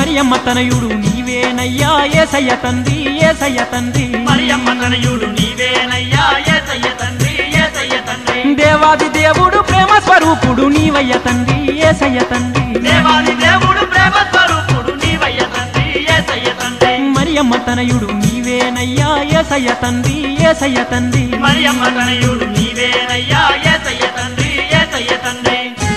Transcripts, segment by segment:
మరియమ్మ తనయుడు నీవేనయ్యా ఏసయ్య తండ్రి ఏసయ్య తండ్రి మరియమ్మ తనయుడు నీవేనయ్యా ఏసయ్య తండ్రి ఏసయ్య తండ్రి దేవాది దేవుడు ప్రేమ స్వరూపుడు నీవయ్య తండ్రి ఏసయ్య తండ్రి దేవాది దేవుడు ప్రేమ స్వరూపుడు నీవయ్య తండ్రి ఏసయ్య తండ్రి మరియమ్మ తనయుడు నీవేనయ్యా ఏసయ్య తండ్రి ఏసయ్య తండ్రి మరియమ్మ తనయుడు నీవేనయ్యా ఏసయ్య తండ్రి ఏసయ్య తండ్రి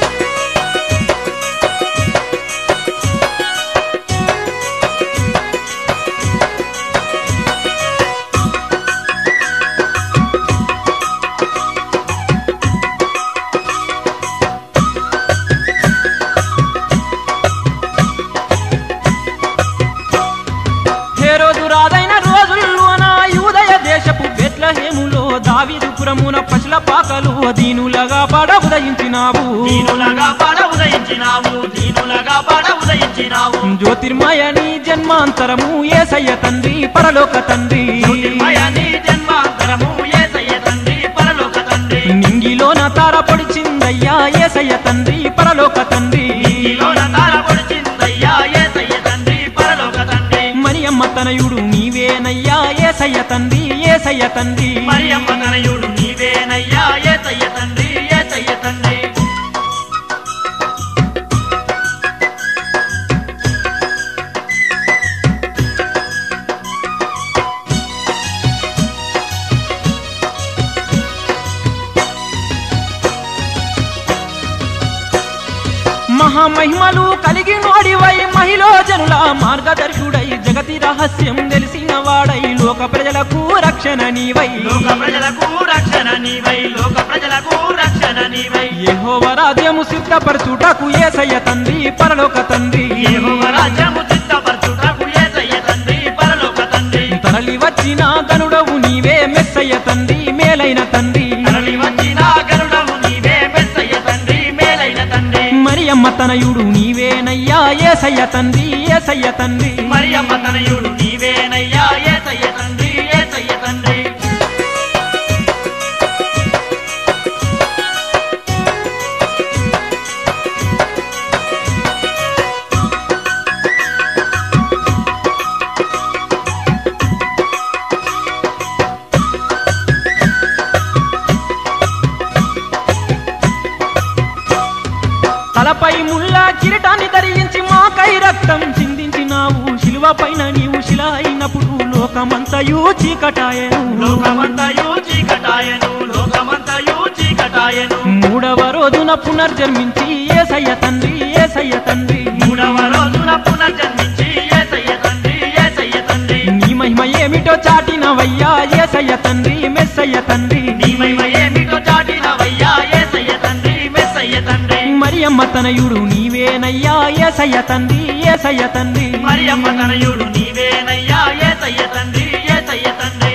హేరోదు రాదైన రోజుల్లోన యూదయ దేశపు బెత్లహేములో దావీదుపురమున పశుల పాకలు దీనులగా పడ ఉదయించినావు దీనులగా పడ ఉదయించినావు దీనులగా పడ ఉదయించినావు జ్యోతిర్మయని జన్మాంతరము ఏసయ్య తండ్రి పరలోక తండ్రి జ్యోతిర్మయని జన్మాంతరము ఏసయ్య తండ్రి పరలోక తండ్రి నింగిలోన తార పొడిచిందయ్యా ఏసయ్య తండ్రి పరలోక తండ్రి నీలోన తార పొడిచిందయ్యా ఏసయ్య తండ్రి పరలోక తండ్రి మరియమ్మ తనయుడు నీవేనయ్యా ఏసయ్య తండ్రి ఏసయ్య తండ్రి మరియమ్మ తనయుడు నీవేనయ్యా ఏసయ్య తండ్రి ఏసయ్య తండ్రి మహామహిమలు కలిగి నోడివై మహిళ జనుల మార్గదర్శుడై జగతి రహస్యం తెలిసిన వాడై లోక ప్రజలకు రక్షణ నీవై లోక ప్రజలకు రక్షణ నీవై లోక ప్రజలకు రక్షణ నీవై యెహోవ రాజ్యము సిద్ధపరచుటకు ఏసయ్య తండ్రి పరలోక తండ్రి యెహోవా రాజ్యము సిద్ధపరచుటకు ఏసయ్య తండ్రి పరలోక తండ్రి తరలి వచ్చిన గనుడవు నీవే మెస్సయ్య తండ్రి మేలైన తండ్రి తరలి వచ్చిన గరుడవు నీవే మెస్సయ్య తండ్రి మేలైన తండ్రి మరియమ్మ తనయుడు నీవేనయ్యా ఏసయ్య తండ్రి ఏసయ్య తండ్రి మరియమ్మ తనయుడు నీవేనయ్యా ఏసయ్య తండ్రి ఏసయ్య తండ్రి తలపై ముళ్ళ కిరీటాన్ని ధరించి మాకై రక్తం చిందించినావు శిలువ పైన నీవు శిల అయినప్పుడు లోకమంతయు చీకటాయను లోకమంతయు చీకటాయను లోకమంతయు చీకటాయను మూడవ రోజున పునర్జన్మించి ఏసయ్య తండ్రి ఏసయ్య తండ్రి మూడవ రోజున పునర్జన్మించి ఏసయ్య తండ్రి ఏసయ్య తండ్రి నీ మహిమ ఏమిటో చాటినవయ్యా ఏసయ్య తండ్రి మెస్సయ్య తండ్రి నీ మహిమ ఏమిటో చాటినవయ్యా ఏసయ్య తండ్రి మెస్సయ్య తండ్రి మరియమ్మ తనయుడు నీవేనయ్యా ఏసయ్య తండ్రి ఏసయ్య తండ్రి మరియమ్మ తనయుడు నీవేనయ్యా ఏసయ్య తండ్రి ఏసయ్య తండ్రి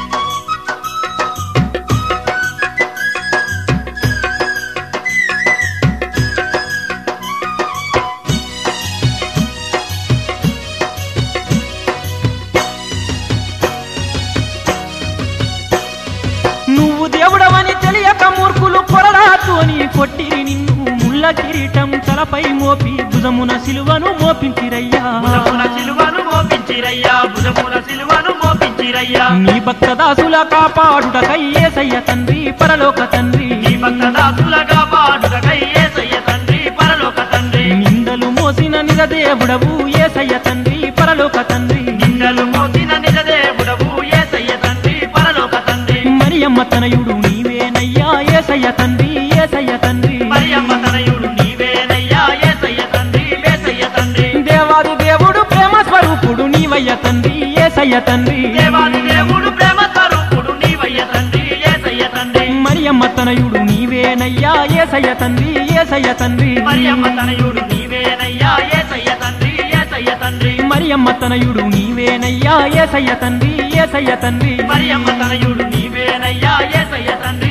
నువ్వు దేవుడవని తెలియక మూర్ఖులు కొరడాతోని కొట్టిరి నిన్ను ముళ్ళ కిరీటం తలపై మోపి భుజమున సిలువను మోపించిరయ్యా భుజమున సిలువను మోపించిరయ్యా భుజమున సిలువను మోపించిరయ్యా నీ భక్త దాసుల కాపాడుటకై ఏసయ్య తండ్రి పరలోక తండ్రి నీ భక్త దాసులగా పాడుటకై ఏసయ్య తండ్రి పరలోక తండ్రి నిందలు మోసిన నిజదేవుడవు ఏసయ్య తండ్రి పరలోక తండ్రి నిందలు మోసిన నిజ దేవుడవు ఏసయ్య తండ్రి పరలోక తండ్రి మరియమ్మ తనయుడు నీవేనయ్యా ఏసయ్య తండ్రి ఏసయ్య తండ్రి మరియమ్మ తనయుడు నీవేనయ్యా ఏసయ్య తండ్రి ఏసయ్య తండ్రి దేవాది దేవుడు ప్రేమ స్వరూపుడు నీవయ్య తండ్రి ఏసయ్య తండ్రి దేవాది దేవుడు ప్రేమ స్వరూపుడు నీవయ్య తండ్రి ఏసయ్య తండ్రి మరియమ్మ తనయుడు నీవేనయ్యా ఏసయ్య తండ్రి ఏసయ్య తండ్రి మరియమ్మ తనయుడు నీవేనయ్యా ఏసయ్య తండ్రి ఏసయ్య తండ్రి మరియమ్మ తనయుడు నీవేనయ్యా ఏసయ్య తండ్రి ఏసయ్య తండ్రి మరియమ్మ తనయుడు నీవేనయ్యా ఏసయ్య తండ్రి